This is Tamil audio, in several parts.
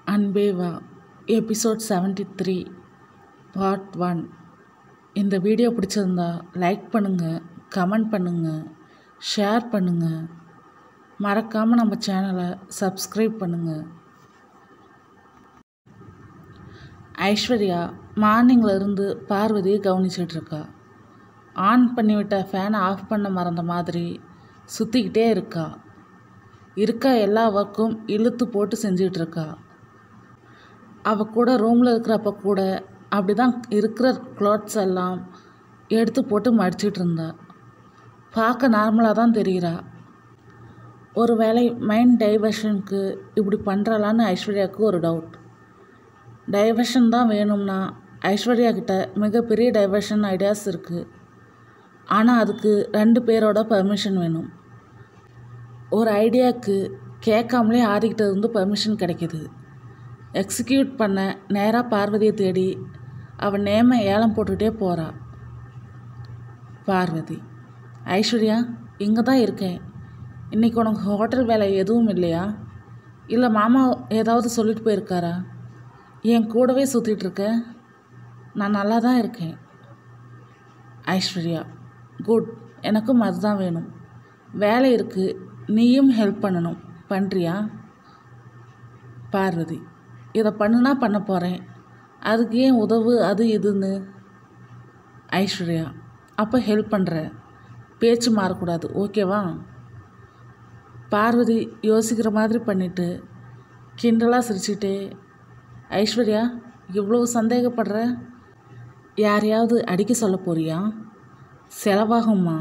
அன்பே Vaa episode seventy three part one இந்த வீடியோ பிடிச்சிருந்தா லைக் பண்ணுங்கள் கமெண்ட் பண்ணுங்கள் ஷேர் பண்ணுங்கள் மறக்காமல் நம்ம சேனலை சப்ஸ்கிரைப் பண்ணுங்கள் ஐஸ்வர்யா மார்னிங்கில் இருந்து பார்வதியை கவனிச்சிட்டு இருக்கா ஆன் பண்ணிவிட்ட ஃபேனை ஆஃப் பண்ண மறந்த மாதிரி சுற்றிக்கிட்டே இருக்கா இருக்க எல்லா ஒர்க்கும் இழுத்து போட்டு செஞ்சிட்டு இருக்கா அவ கூட ரூமில் இருக்கிறப்ப கூட அப்படி தான் இருக்கிற க்ளாத்ஸ் எல்லாம் எடுத்து போட்டு மடிச்சிட்டு இருந்தா பார்க்க நார்மலாக தான் தெரிகிறா ஒரு வேளை மைண்ட் டைவர்ஷனுக்கு இப்படி பண்ணுறாளான்னு ஐஸ்வர்யாவுக்கு ஒரு டவுட் டைவர்ஷன் தான் வேணும்னா ஐஸ்வர்யா கிட்ட மிகப்பெரிய டைவர்ஷன் ஐடியாஸ் இருக்குது ஆனால் அதுக்கு ரெண்டு பேரோட பர்மிஷன் வேணும் ஒரு ஐடியாவுக்கு கேட்காமலே ஆதிக்கிட்ட இருந்து பர்மிஷன் கிடைக்கிது எக்ஸிக்யூட் பண்ண நேராக பார்வதியை தேடி அவன் நேமை ஏலம் போட்டுகிட்டே போகிறா பார்வதி ஐஸ்வர்யா இங்கே தான் இருக்கேன் இன்றைக்கி உனக்கு ஹோட்டல் வேலை எதுவும் இல்லையா இல்லை மாமா ஏதாவது சொல்லிட்டு போயிருக்காரா என் கூடவே சுற்றிட்டு இருக்க நான் நல்லா தான் இருக்கேன் ஐஸ்வர்யா குட் எனக்கும் அதுதான் வேணும் வேலை இருக்குது நீயும் ஹெல்ப் பண்ணணும் பண்ணுறியா பார்வதி இதை பண்ணுனா பண்ண போகிறேன் அதுக்கு ஏன் உதவு அது இதுன்னு ஐஸ்வர்யா அப்போ ஹெல்ப் பண்ணுற பேச்சு மாறக்கூடாது ஓகேவா பார்வதி யோசிக்கிற மாதிரி பண்ணிட்டு கிண்டலாக சிரிச்சிட்டே ஐஸ்வர்யா இவ்வளோ சந்தேகப்படுற யாரையாவது அடிக்க சொல்ல போறியா செலவாகுமா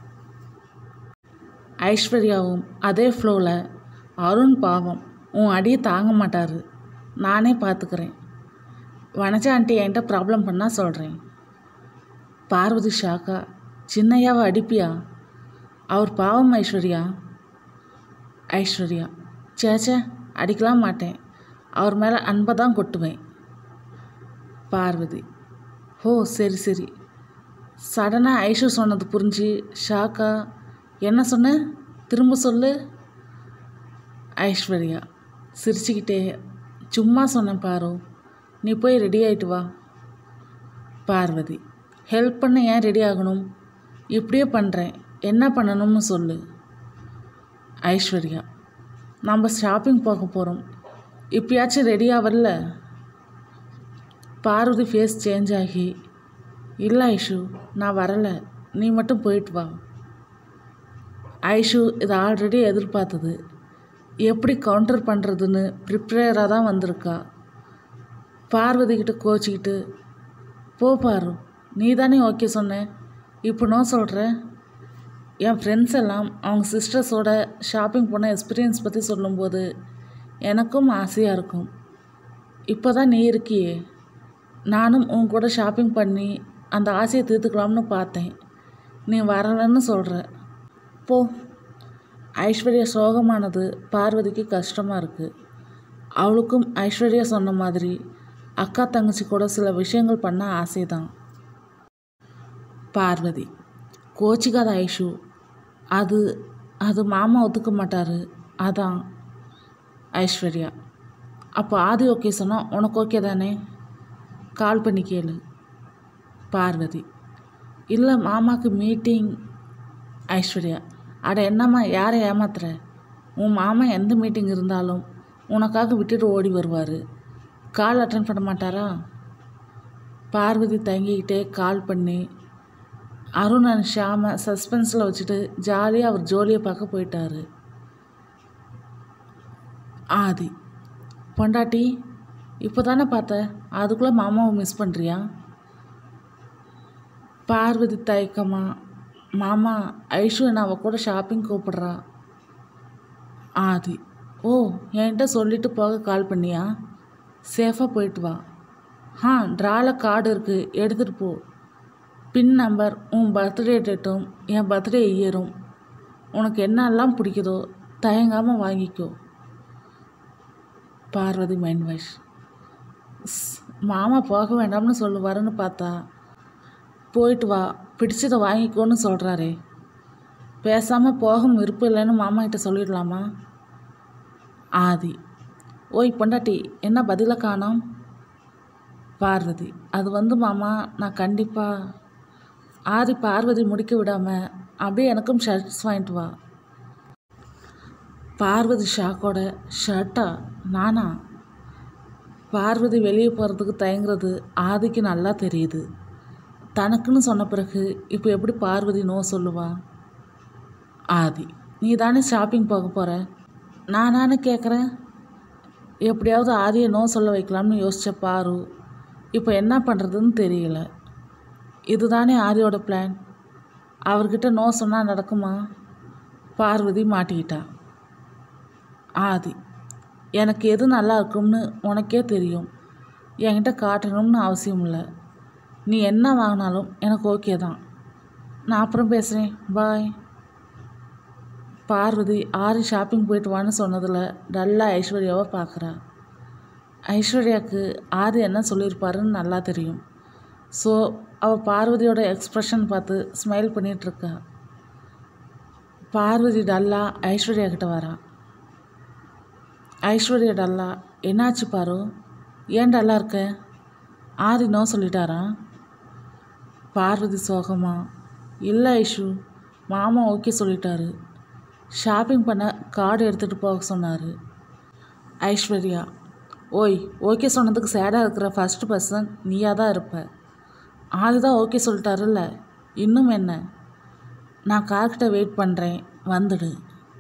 ஐஸ்வர்யாவும் அதே ஃப்ளோவில் அருண் பாவம் உன் அடியை தாங்க மாட்டார் நானே பார்த்துக்கிறேன் வனஜா ஆண்டி என்கிட்ட ப்ராப்ளம் பண்ணால் சொல்கிறேன் பார்வதி ஷாக்கா சின்னையாவை அடிப்பியா அவர் பாவம் ஐஸ்வர்யா ஐஸ்வர்யா சேச்சே அடிக்கலாம் மாட்டேன் அவர் மேலே அன்பை தான் கொட்டுவேன் பார்வதி ஓ சரி சரி சடனாக ஐஷு சொன்னது புரிஞ்சு ஷாக்கா என்ன சொன்ன திரும்ப சொல்லு ஐஸ்வர்யா சிரிச்சுக்கிட்டே சும்மா சொன்னேன் பாரு நீ போய் ரெடி ஆயிட்டு வா பார்வதி ஹெல்ப் பண்ண ஏன் ரெடி ஆகணும் இப்படியே பண்ணுறேன் என்ன பண்ணணும்னு சொல்லு ஐஸ்வர்யா நம்ம ஷாப்பிங் போக போகிறோம் இப்பயாச்சும் ரெடி ஆகல பார்வதி ஃபேஸ் சேஞ்ச் ஆகி இல்லை ஐஷு நான் வரலை நீ மட்டும் போயிட்டு வா ஐஷு இதை ஆல்ரெடி எதிர்பார்த்தது எப்படி கவுண்டர் பண்ணுறதுன்னு ப்ரிப்பேராக தான் வந்திருக்கா பார்வதி கிட்ட கோச்சிக்கிட்டு போ பாரு நீ தானே ஓகே சொன்ன இப்போ நான் சொல்கிறேன் என் ஃப்ரெண்ட்ஸ் எல்லாம் அவங்க சிஸ்டர்ஸோட ஷாப்பிங் போன எக்ஸ்பீரியன்ஸ் பற்றி சொல்லும்போது எனக்கும் ஆசையாக இருக்கும் இப்போ தான் நீ இருக்கியே நானும் உன் கூட ஷாப்பிங் பண்ணி அந்த ஆசையை தீர்த்துக்கலாம்னு பார்த்தேன் நீ வரலன்னு சொல்கிற போ ஐஸ்வர்யா சோகமானது பார்வதிக்கு கஷ்டமாக இருக்குது அவளுக்கும் ஐஸ்வர்யா சொன்ன மாதிரி அக்கா தங்கச்சி கூட சில விஷயங்கள் பண்ண ஆசை தான் பார்வதி கோச்சிக்காத ஐஷு அது அது மாமா ஒத்துக்க மாட்டார் அதான் ஐஸ்வர்யா அப்போ ஆதி ஓகே சொன்னால் உனக்கு ஓகே தானே கால் பண்ணி கேளு பார்வதி இல்லை மாமாவுக்கு மீட்டிங் ஐஸ்வர்யா அட என்னம்மா யாரை ஏமாத்துற உன் மாமா எந்த மீட்டிங் இருந்தாலும் உனக்காக விட்டுட்டு ஓடி வருவார் கால் அட்டன் பண்ண மாட்டாரா பார்வதி தங்கிக்கிட்டே கால் பண்ணி அருண் அண்ட் ஷாமை சஸ்பென்ஸில் வச்சுட்டு ஜாலியாக அவர் ஜோலியை பார்க்க போயிட்டாரு ஆதி பொண்டாட்டி இப்போ தானே பார்த்த அதுக்குள்ளே மாமாவை மிஸ் பண்ணுறியா பார்வதி தயக்கமா மாமா ஐஷு என்ன அவ கூட ஷாப்பிங் கூப்பிடுறா ஆதி ஓ என்கிட்ட சொல்லிட்டு போக கால் பண்ணியா சேஃபாக போயிட்டு வா ஆ ட்ராவில் கார்டு இருக்குது எடுத்துகிட்டு போ பின் நம்பர் உன் பர்த்டே டேட்டும் என் பர்த்டே இயரும் உனக்கு என்னெல்லாம் பிடிக்குதோ தயங்காமல் வாங்கிக்கோ பார்வதி மைண்ட் வாஷ் மாமா போக வேண்டாம்னு சொல்லுவாருன்னு பார்த்தா போயிட்டு வா பிடிச்சதை வாங்கிக்கோன்னு சொல்கிறாரே பேசாமல் போக விருப்பம் இல்லைன்னு மாமா கிட்ட சொல்லிடலாமா ஆதி ஓய் பொண்டாட்டி என்ன பதிலை காணோம் பார்வதி அது வந்து மாமா நான் கண்டிப்பாக ஆதி பார்வதி முடிக்க விடாமல் அப்படியே எனக்கும் ஷர்ட்ஸ் வாங்கிட்டு வா பார்வதி ஷாக்கோட ஷர்ட்டா நானா பார்வதி வெளியே போகிறதுக்கு தயங்குறது ஆதிக்கு நல்லா தெரியுது தனக்குன்னு சொன்ன பிறகு இப்போ எப்படி பார்வதி நோ சொல்லுவா ஆதி நீ தானே ஷாப்பிங் போக போகிற நான் நானே கேட்குறேன் எப்படியாவது ஆதியை நோ சொல்ல வைக்கலாம்னு யோசிச்ச பாரு இப்போ என்ன பண்ணுறதுன்னு தெரியல இதுதானே ஆதியோட பிளான் அவர்கிட்ட நோ சொன்னால் நடக்குமா பார்வதி மாட்டிக்கிட்டா ஆதி எனக்கு எது நல்லா இருக்கும்னு உனக்கே தெரியும் என்கிட்ட காட்டணும்னு அவசியம் இல்லை நீ என்ன வாங்கினாலும் எனக்கு ஓகே தான் நான் அப்புறம் பேசுகிறேன் பாய் பார்வதி ஆரி ஷாப்பிங் போயிட்டு வான்னு சொன்னதில் டல்லாக ஐஸ்வர்யாவை பார்க்குறா ஐஸ்வர்யாவுக்கு ஆதி என்ன சொல்லியிருப்பாருன்னு நல்லா தெரியும் ஸோ அவள் பார்வதியோட எக்ஸ்ப்ரெஷன் பார்த்து ஸ்மைல் பண்ணிகிட்ருக்கா பார்வதி டல்லா ஐஸ்வர்யா கிட்ட வரா ஐஸ்வர்யா டல்லா என்னாச்சு பாரு ஏன் டல்லா இருக்க ஆதி நோ சொல்லிட்டாரா பார்வதி சோகமா இல்லை ஐஷு மாமா ஓகே சொல்லிட்டாரு ஷாப்பிங் பண்ண கார்டு எடுத்துகிட்டு போக சொன்னார் ஐஸ்வர்யா ஓய் ஓகே சொன்னதுக்கு சேடாக இருக்கிற ஃபஸ்ட் பர்சன் நீயாக தான் இருப்ப ஆதி தான் ஓகே சொல்லிட்டாருல்ல இன்னும் என்ன நான் கார்கிட்ட வெயிட் பண்ணுறேன் வந்துடு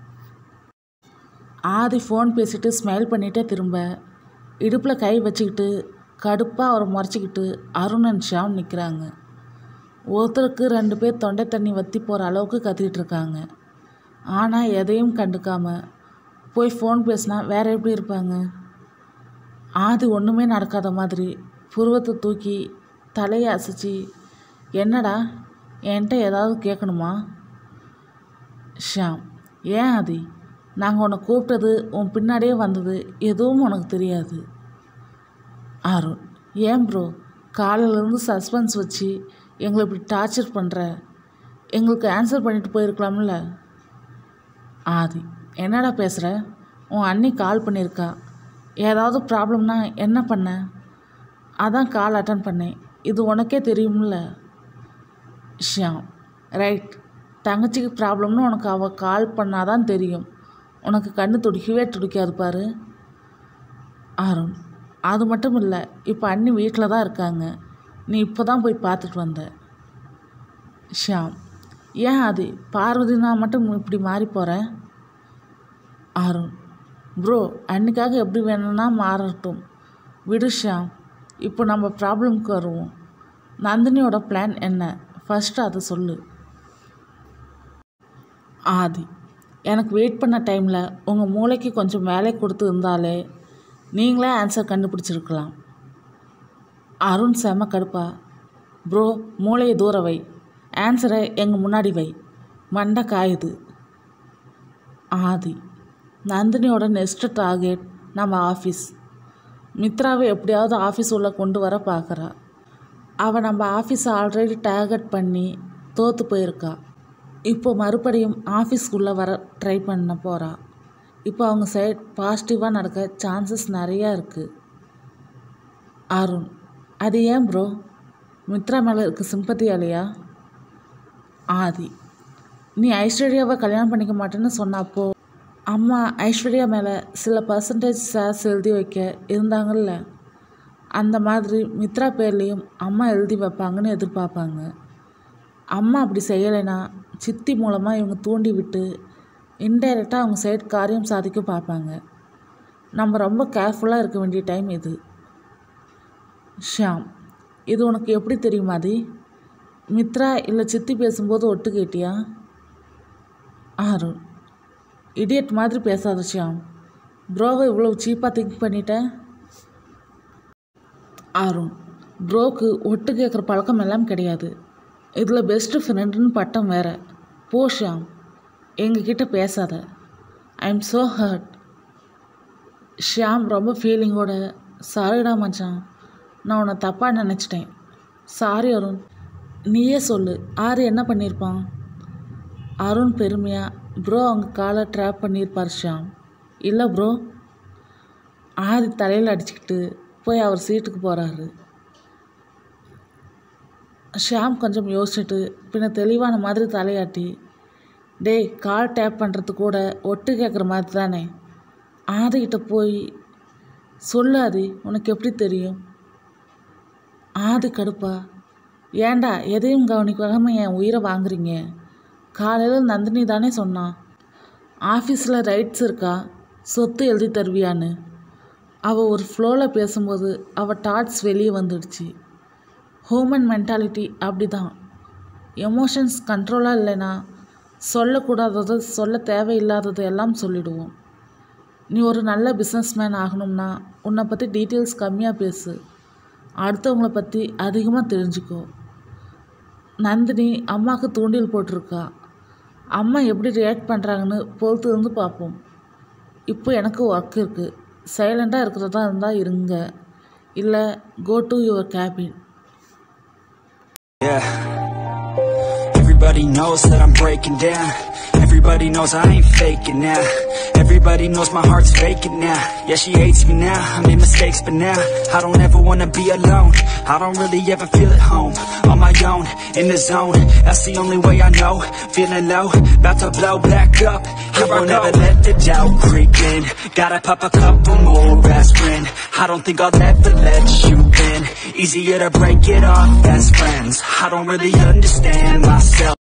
ஆதி ஃபோன் பேசிட்டு ஸ்மைல் பண்ணிகிட்டே திரும்ப இடுப்பில் கை வச்சுக்கிட்டு கடுப்பாக அவரை முறைச்சிக்கிட்டு அருணன் ஷாம் நிற்கிறாங்க ஒருத்தருக்கு ரெண்டு பேர் தொண்டை தண்ணி வற்றி போகிற அளவுக்கு கத்திக்கிட்டு இருக்காங்க ஆனால் எதையும் கண்டுக்காம போய் ஃபோன் பேசினா வேற எப்படி இருப்பாங்க ஆதி ஒன்றுமே நடக்காத மாதிரி புருவத்தை தூக்கி தலையை அசைச்சி என்னடா என்கிட்ட ஏதாவது கேட்கணுமா ஷாம் ஏன் ஆதி நாங்கள் உன்னை கூப்பிட்டது உன் பின்னாடியே வந்தது எதுவும் உனக்கு தெரியாது அருண் ஏன் ப்ரோ காலையிலேருந்து சஸ்பென்ஸ் வச்சு எங்களை இப்படி டார்ச்சர் பண்ணுற எங்களுக்கு ஆன்சர் பண்ணிட்டு போயிருக்கலாம்ல ஆதி என்னடா பேசுகிற உன் அண்ணி கால் பண்ணியிருக்கா ஏதாவது ப்ராப்ளம்னா என்ன பண்ண அதான் கால் அட்டன் பண்ணேன் இது உனக்கே தெரியும்ல ஷியாம் ரைட் தங்கச்சிக்கு ப்ராப்ளம்னு உனக்கு அவள் கால் பண்ணாதான் தெரியும் உனக்கு கண்ணு துடிக்கவே துடிக்காது பாரு அருண் அது மட்டும் இல்லை இப்போ அண்ணி வீட்டில் தான் இருக்காங்க நீ இப்போ தான் போய் பார்த்துட்டு வந்த ஷியாம் ஏன் அது பார்வதினா மட்டும் இப்படி மாறி போகிற அருண் ப்ரோ அன்னைக்காக எப்படி வேணும்னா மாறட்டும் விடு ஷியாம் இப்போ நம்ம ப்ராப்ளம்க்கு வருவோம் நந்தினியோட பிளான் என்ன ஃபஸ்ட்டு அதை சொல்லு ஆதி எனக்கு வெயிட் பண்ண டைமில் உங்கள் மூளைக்கு கொஞ்சம் வேலை கொடுத்து இருந்தாலே நீங்களே ஆன்சர் கண்டுபிடிச்சிருக்கலாம் அருண் செம கடுப்பா ப்ரோ மூளையை தூர வை ஆன்சரை எங்கள் முன்னாடி வை மண்டை காயுது ஆதி நந்தினியோட நெக்ஸ்ட் டார்கெட் நம்ம ஆஃபீஸ் மித்ராவை எப்படியாவது ஆஃபீஸ் உள்ள கொண்டு வர பார்க்குறா அவள் நம்ம ஆஃபீஸை ஆல்ரெடி டார்கெட் பண்ணி தோற்று போயிருக்கா இப்போ மறுபடியும் ஆஃபீஸ்க்குள்ளே வர ட்ரை பண்ண போகிறா இப்போ அவங்க சைட் பாசிட்டிவாக நடக்க சான்சஸ் நிறையா இருக்குது அருண் அது ஏன் ப்ரோ மித்ரா மேலே இருக்க சிம்பத்தியாலையா ஆதி நீ ஐஸ்வர்யாவை கல்யாணம் பண்ணிக்க மாட்டேன்னு சொன்னப்போ அம்மா ஐஸ்வர்யா மேலே சில பர்சன்டேஜ் ஷேர்ஸ் எழுதி வைக்க இருந்தாங்கல்ல அந்த மாதிரி மித்ரா பேர்லேயும் அம்மா எழுதி வைப்பாங்கன்னு எதிர்பார்ப்பாங்க அம்மா அப்படி செய்யலைன்னா சித்தி மூலமாக இவங்க தூண்டி விட்டு இன்டைரக்டாக அவங்க சைடு காரியம் சாதிக்க பார்ப்பாங்க நம்ம ரொம்ப கேர்ஃபுல்லாக இருக்க வேண்டிய டைம் இது ஷியாம் இது உனக்கு எப்படி தெரியுமா தி மித்ரா இல்லை சித்தி பேசும்போது ஒட்டு கேட்டியா அருண் இடியட் மாதிரி பேசாத ஷியாம் ப்ரோவை இவ்வளோ சீப்பாக திங்க் பண்ணிட்ட அருண் ப்ரோக்கு ஒட்டு கேட்குற பழக்கம் எல்லாம் கிடையாது இதில் பெஸ்ட்டு ஃப்ரெண்டுன்னு பட்டம் வேற போ ஷியாம் எங்ககிட்ட பேசாத I am so hurt Shyam ரொம்ப ஃபீலிங்கோட சாரிடா மச்சான் நான் உன்னை தப்பாக நினச்சிட்டேன் சாரி அருண் நீயே சொல்லு ஆறு என்ன பண்ணியிருப்பான் அருண் பெருமையாக ப்ரோ அவங்க காலை ட்ராப் பண்ணியிருப்பார் ஷியாம் இல்லை ப்ரோ ஆதி தலையில் அடிச்சுக்கிட்டு போய் அவர் சீட்டுக்கு போகிறாரு ஷியாம் கொஞ்சம் யோசிச்சுட்டு பின்ன தெளிவான மாதிரி தலையாட்டி டேய் கால் டேப் பண்ணுறது கூட ஒட்டு கேட்குற மாதிரி தானே ஆதிக்கிட்ட போய் சொல்லு ஆதி உனக்கு எப்படி தெரியும் ஆதி கடுப்பா ஏன்டா எதையும் கவனிக்காம என் உயிரை வாங்குறீங்க காலையில் நந்தினி தானே சொன்னான் ஆஃபீஸில் ரைட்ஸ் இருக்கா சொத்து எழுதி தருவியான்னு அவள் ஒரு ஃப்ளோவில் பேசும்போது அவள் டாட்ஸ் வெளியே வந்துடுச்சு ஹியூமன் மென்டாலிட்டி அப்படி தான் எமோஷன்ஸ் கண்ட்ரோலாக இல்லைன்னா சொல்லக்கூடாதது சொல்ல தேவையில்லாதது எல்லாம் சொல்லிடுவோம் நீ ஒரு நல்ல பிஸ்னஸ்மேன் ஆகணும்னா உன்னை பற்றி டீட்டெயில்ஸ் கம்மியாக பேசு அடுத்தவங்கள பற்றி அதிகமாக தெரிஞ்சுக்கோ நந்தினி அம்மாவுக்கு தூண்டில் போட்டிருக்கா அம்மா எப்படி ரியாக்ட் பண்ணுறாங்கன்னு பொறுத்து இருந்து பார்ப்போம் இப்போ எனக்கு ஒர்க் இருக்குது சைலண்ட்டாக இருக்கிறதா இருந்தால் இருங்க இல்லை go to your cabin Yeah. Everybody knows that I'm breaking down. Everybody knows I ain't faking now. Everybody knows my heart's faking now. Yeah, she hates me now. I made mistakes, but now I don't ever wanna be alone. I don't really ever feel at home. On my own, in the zone. That's the only way I know. Feeling low, about to blow back up. I won't ever let the doubt creep in. Gotta pop a couple more aspirin. I don't think I'll ever let you in. Easier to break it off best friends. I don't really understand myself.